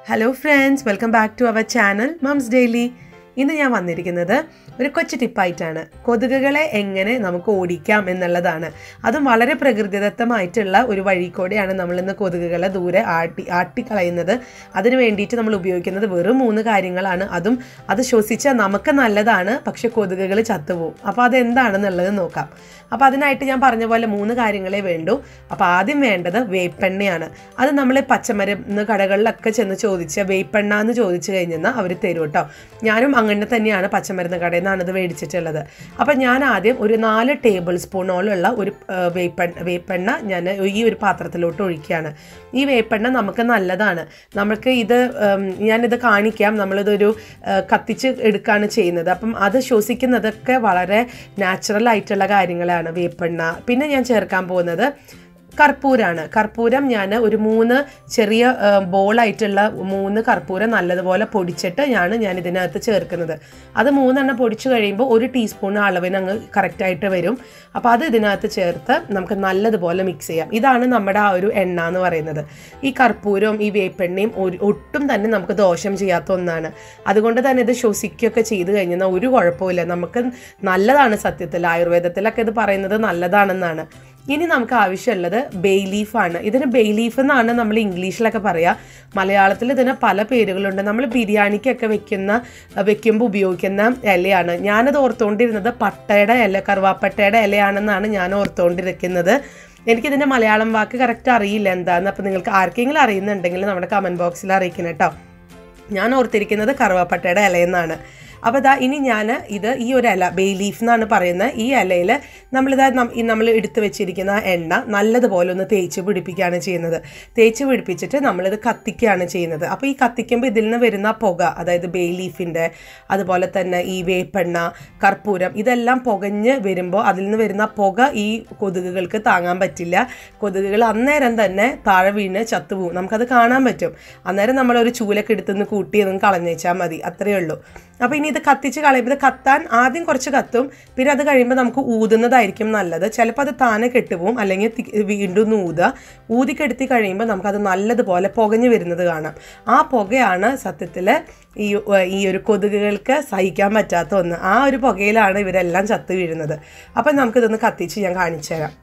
hello friends welcome back to our channel mums daily ഇന്ന് ഞാൻ വന്നിരിക്കുന്നത് ഒരു കൊച്ചു ടിപ്പായിട്ടാണ് കൊതുകുകളെ എങ്ങനെ നമുക്ക് ഓടിക്കാം എന്നുള്ളതാണ് അതും വളരെ പ്രകൃതിദത്തമായിട്ടുള്ള ഒരു വഴി കൂടെയാണ് നമ്മൾ ഇന്ന് കൊതുകുകളെ ദൂരെ ആട്ടി ആട്ടിക്കളയുന്നത് അതിന് വേണ്ടിയിട്ട് നമ്മൾ ഉപയോഗിക്കുന്നത് വെറും മൂന്ന് കാര്യങ്ങളാണ് അതും അത് ശ്വസിച്ചാൽ നമുക്ക് നല്ലതാണ് പക്ഷെ കൊതുകുകൾ ചത്തുപോകും അപ്പോൾ അതെന്താണെന്നുള്ളത് നോക്കാം അപ്പോൾ അതിനായിട്ട് ഞാൻ പറഞ്ഞ പോലെ മൂന്ന് കാര്യങ്ങളെ വേണ്ടൂ അപ്പോൾ ആദ്യം വേണ്ടത് വേപ്പെണ്ണയാണ് അത് നമ്മൾ പച്ചമരുന്ന് കടകളിലൊക്കെ ചെന്ന് ചോദിച്ച വേപ്പെണ്ണ എന്ന് ചോദിച്ചു കഴിഞ്ഞാൽ അവർ തരും കേട്ടോ ഞാനും അങ്ങനെ തന്നെയാണ് പച്ചമരുന്ന് കടയിൽ നിന്നാണ് ഇത് മേടിച്ചിട്ടുള്ളത് അപ്പം ഞാൻ ആദ്യം ഒരു നാല് ടേബിൾ സ്പൂണോളമുള്ള ഒരു ആ, വേപ്പെണ്ണ വേപ്പെണ്ണ ഞാൻ ഈ ഒരു പാത്രത്തിലോട്ട് ഒഴിക്കുകയാണ് ഈ വേപ്പെണ്ണ നമുക്ക് നല്ലതാണ് നമുക്ക് ഇത് ഉം, ഞാനിത് കാണിക്കാം നമ്മളിതൊരു ആ, കത്തിച്ച് എടുക്കുകയാണ് ചെയ്യുന്നത് അപ്പം അത് ശ്വസിക്കുന്നതൊക്കെ വളരെ നാച്ചുറൽ ആയിട്ടുള്ള കാര്യങ്ങളാണ് വേപ്പെണ്ണ പിന്നെ ഞാൻ ചേർക്കാൻ പോകുന്നത് കർപ്പൂരാണ് കർപ്പൂരം ഞാൻ ഒരു മൂന്ന് ചെറിയ ആ, ബോളായിട്ടുള്ള മൂന്ന് കർപ്പൂരം നല്ലതുപോലെ പൊടിച്ചിട്ട് ഞാൻ ഞാൻ ഇതിനകത്ത് ചേർക്കുന്നത് അത് മൂന്നെണ്ണം പൊടിച്ചു കഴിയുമ്പോൾ ഒരു ടീസ്പൂൺ അളവിന് അങ്ങ് കറക്റ്റായിട്ട് വരും അപ്പോൾ അത് ഇതിനകത്ത് ചേർത്ത് നമുക്ക് നല്ലതുപോലെ മിക്സ് ചെയ്യാം ഇതാണ് നമ്മുടെ ആ ഒരു എണ്ണ എന്ന് പറയുന്നത് ഈ കർപ്പൂരവും ഈ വേപ്പെണ്ണയും ഒരു ഒട്ടും തന്നെ നമുക്ക് ദോഷം ചെയ്യാത്ത ഒന്നാണ് അതുകൊണ്ട് തന്നെ ഇത് ശ്വസിക്കുകയൊക്കെ ചെയ്ത് കഴിഞ്ഞാൽ ഒരു കുഴപ്പമില്ല നമുക്ക് നല്ലതാണ് സത്യത്തിൽ ആയുർവേദത്തിലൊക്കെ ഇത് പറയുന്നത് നല്ലതാണെന്നാണ് ഇനി നമുക്ക് ആവശ്യമുള്ളത് ബേ ലീഫാണ് ഇതിന് ബേ ലീഫ് എന്നാണ് നമ്മൾ ഇംഗ്ലീഷിലൊക്കെ പറയുക മലയാളത്തിൽ ഇതിന് പല പേരുകളുണ്ട് നമ്മൾ ബിരിയാണിക്കൊക്കെ വെക്കുന്ന വെക്കുമ്പോൾ ഉപയോഗിക്കുന്ന ഇലയാണ് ഞാനത് ഓർത്തുകൊണ്ടിരുന്നത് പട്ടയുടെ ഇല കറുവാപ്പട്ടയുടെ ഇലയാണെന്നാണ് ഞാൻ ഓർത്തുകൊണ്ടിരിക്കുന്നത് എനിക്കിതിൻ്റെ മലയാളം വാക്ക് കറക്റ്റ് അറിയില്ല എന്താന്ന് അപ്പോൾ നിങ്ങൾക്ക് ആർക്കെങ്കിലും അറിയുന്നുണ്ടെങ്കിൽ നമ്മുടെ കമൻറ്റ് ബോക്സിൽ അറിയിക്കണം കേട്ടോ ഞാൻ ഓർത്തിരിക്കുന്നത് കറുവാപ്പട്ടയുടെ ഇലയെന്നാണ് അപ്പോൾ ഇതാ ഇനി ഞാൻ ഇത് ഈ ഒരു ഇല ബേ ലീഫ് എന്നാണ് പറയുന്നത് ഈ ഇലയിൽ നമ്മളിതാ നം- ഈ നമ്മൾ എടുത്തു വെച്ചിരിക്കുന്ന എണ്ണ നല്ലതുപോലെ ഒന്ന് തേച്ച് പിടിപ്പിക്കുകയാണ് ചെയ്യുന്നത് തേച്ച് പിടിപ്പിച്ചിട്ട് നമ്മളിത് കത്തിക്കുകയാണ് ചെയ്യുന്നത് അപ്പോൾ ഈ കത്തിക്കുമ്പോൾ ഇതിൽ നിന്ന് വരുന്ന പുക അതായത് ബേ ലീഫിൻ്റെ അതുപോലെ തന്നെ ഈ വേപ്പെണ്ണ കർപ്പൂരം ഇതെല്ലാം പുകഞ്ഞ് വരുമ്പോൾ അതിൽ നിന്ന് വരുന്ന പുക ഈ കൊതുകുകൾക്ക് താങ്ങാൻ പറ്റില്ല കൊതുകുകൾ അന്നേരം തന്നെ താഴെ വീണ് ചത്തുപോകും നമുക്കത് കാണാൻ പറ്റും അന്നേരം നമ്മളൊരു ചൂലൊക്കെ എടുത്തുനിന്ന് കൂട്ടി ഒന്ന് കളഞ്ഞേച്ചാൽ മതി അത്രയേ ഉള്ളൂ അപ്പോൾ ഇനി ഇത് കത്തിച്ച് കളയുമ്പോൾ ഇത് കത്താൻ ആദ്യം കുറച്ച് കത്തും പിന്നെ അത് കഴിയുമ്പോൾ നമുക്ക് ഊതുന്നതായിരിക്കും നല്ലത് ചിലപ്പോൾ അത് താനെ കെട്ടുപോകും അല്ലെങ്കിൽ തി- വീണ്ടും ഒന്ന് ഊതുക ഊതിക്കെടുത്തി കഴിയുമ്പോൾ നമുക്കത് നല്ലതുപോലെ പുകഞ്ഞു വരുന്നത് കാണാം ആ പുകയാണ് സത്യത്തിൽ ഈ ഈ ഒരു കൊതുകുകൾക്ക് സഹിക്കാൻ പറ്റാത്ത ഒന്ന് ആ ഒരു പുകയിലാണ് ഇവരെല്ലാം ചത്തു വീഴുന്നത് അപ്പം നമുക്കിതൊന്ന് കത്തിച്ച് ഞാൻ കാണിച്ചു തരാം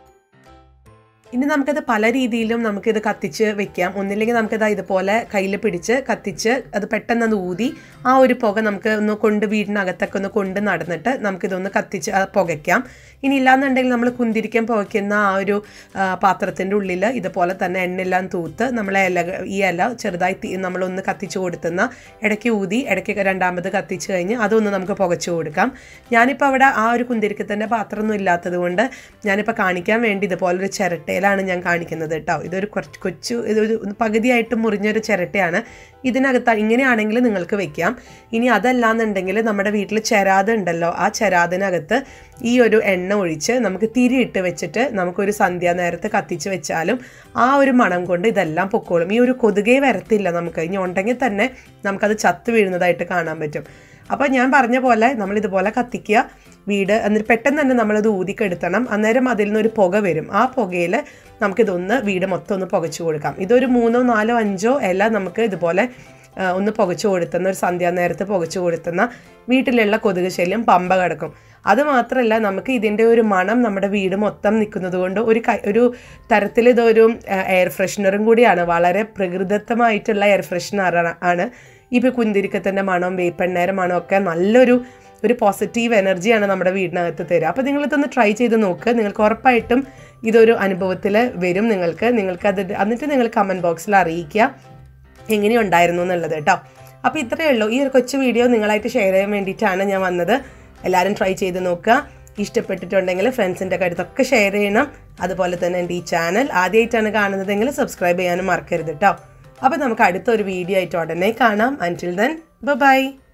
ഇനി നമുക്കത് പല രീതിയിലും നമുക്കിത് കത്തിച്ച് വെക്കാം ഒന്നില്ലെങ്കിൽ നമുക്കിത് ഇതുപോലെ കയ്യിൽ പിടിച്ച് കത്തിച്ച് അത് പെട്ടെന്ന് ഒന്ന് ഊതി ആ ഒരു പുക നമുക്ക് ഒന്ന് കൊണ്ട് വീടിനകത്തൊക്കെ ഒന്ന് കൊണ്ട് നടന്നിട്ട് നമുക്കിതൊന്ന് കത്തിച്ച് അത് പുകയ്ക്കാം ഇനി ഇല്ലാന്നുണ്ടെങ്കിൽ നമ്മൾ കുന്തിരിക്കാൻ പുകയ്ക്കുന്ന ആ ഒരു ആ, പാത്രത്തിൻ്റെ ഉള്ളിൽ ഇതുപോലെ തന്നെ എണ്ണയെല്ലാം തൂത്ത് നമ്മളെ ഇല ഈ ഇല ചെറുതായി തീ നമ്മളൊന്ന് കത്തിച്ച് കൊടുത്തുന്ന ഇടയ്ക്ക് ഊതി ഇടയ്ക്ക് രണ്ടാമത് കത്തിച്ച് കഴിഞ്ഞ് അതൊന്ന് നമുക്ക് പുകച്ചു കൊടുക്കാം ഞാനിപ്പോൾ അവിടെ ആ ഒരു കുന്തിരിക്കത്തിൻ്റെ പാത്രമൊന്നും ഇല്ലാത്തത് കൊണ്ട് ഞാനിപ്പോൾ കാണിക്കാൻ വേണ്ടി ഇതുപോലൊരു ചിരട്ടയിലാണ് ഞാൻ കാണിക്കുന്നത് കേട്ടോ ഇതൊരു കുറച്ച് കൊച്ചു ഇതൊരു ഒന്ന് പകുതിയായിട്ട് മുറിഞ്ഞൊരു ചിരട്ടയാണ് ഇതിനകത്ത് ഇങ്ങനെയാണെങ്കിൽ നിങ്ങൾക്ക് വെക്കാം ഇനി അതല്ലാന്നുണ്ടെങ്കിൽ നമ്മുടെ വീട്ടിൽ ചെരാത് ഉണ്ടല്ലോ ആ ചെരാതിനകത്ത് ഈ ഒരു എണ്ണ ഒഴിച്ച് നമുക്ക് തിരിയിട്ട് വെച്ചിട്ട് നമുക്കൊരു സന്ധ്യാനേരത്ത് കത്തിച്ച് വെച്ചാലും ആ ഒരു മണം കൊണ്ട് ഇതെല്ലാം പൊക്കോളും ഈ ഒരു കൊതുകേ വരത്തില്ല നമുക്ക് ഇനി ഉണ്ടെങ്കിൽ തന്നെ നമുക്കത് ചത്തു വീഴുന്നതായിട്ട് കാണാൻ പറ്റും അപ്പോൾ ഞാൻ പറഞ്ഞ പോലെ നമ്മൾ ഇതുപോലെ കത്തിക്കുക വീട് എന്നിട്ട് പെട്ടെന്ന് തന്നെ നമ്മളത് ഊതിക്കെടുത്തണം അന്നേരം അതിൽ നിന്നൊരു പുക വരും ആ പുകയിൽ നമുക്കിതൊന്ന് വീട് മൊത്തം ഒന്ന് പുകച്ചു കൊടുക്കാം ഇതൊരു മൂന്നോ നാലോ അഞ്ചോ ഇല നമുക്ക് ഇതുപോലെ ആ, ഒന്ന് പുകച്ചു കൊടുത്തുന്ന ഒരു സന്ധ്യാനേരത്ത് പുകച്ചു കൊടുത്തുന്ന വീട്ടിലുള്ള കൊതുക് ശല്യം പമ്പ കിടക്കും അത് മാത്രമല്ല നമുക്ക് ഇതിൻ്റെ ഒരു മണം നമ്മുടെ വീട് മൊത്തം നിൽക്കുന്നത് കൊണ്ട് ഒരു കൈ ഒരു തരത്തിൽ ഇതൊരു എയർ ഫ്രഷ്നറും കൂടിയാണ് വളരെ പ്രകൃതിദത്തമായിട്ടുള്ള എയർ ഫ്രഷ്നർ ആണ് ഇപ്പോൾ കുന്തിരിക്കത്തിൻ്റെ മണം വേപ്പെണ്ണേരെ മണം ഒക്കെ നല്ലൊരു ഒരു പോസിറ്റീവ് എനർജിയാണ് നമ്മുടെ വീടിനകത്ത് തരിക അപ്പോൾ നിങ്ങളിതൊന്ന് ട്രൈ ചെയ്ത് നോക്കുക നിങ്ങൾക്ക് ഉറപ്പായിട്ടും ഇതൊരു അനുഭവത്തിൽ വരും നിങ്ങൾക്ക് നിങ്ങൾക്ക് അത് എന്നിട്ട് നിങ്ങൾ കമൻറ്റ് ബോക്സിൽ അറിയിക്കുക എങ്ങനെയുണ്ടായിരുന്നു എന്നുള്ളത് കേട്ടോ അപ്പോൾ ഇത്രയേ ഉള്ളൂ ഈ ഒരു കൊച്ചു വീഡിയോ നിങ്ങളായിട്ട് ഷെയർ ചെയ്യാൻ വേണ്ടിയിട്ടാണ് ഞാൻ വന്നത് എല്ലാവരും ട്രൈ ചെയ്ത് നോക്കുക ഇഷ്ടപ്പെട്ടിട്ടുണ്ടെങ്കിൽ ഫ്രണ്ട്സിൻ്റെ അടുത്തൊക്കെ ഷെയർ ചെയ്യണം അതുപോലെ തന്നെ എൻ്റെ ഈ ചാനൽ ആദ്യമായിട്ടാണ് കാണുന്നതെങ്കിൽ സബ്സ്ക്രൈബ് ചെയ്യാനും മറക്കരുത് കേട്ടോ അപ്പോൾ നമുക്ക് അടുത്തൊരു വീഡിയോ ആയിട്ട് ഉടനെ കാണാം അൻറ്റിൽ ദെൻ ബൈ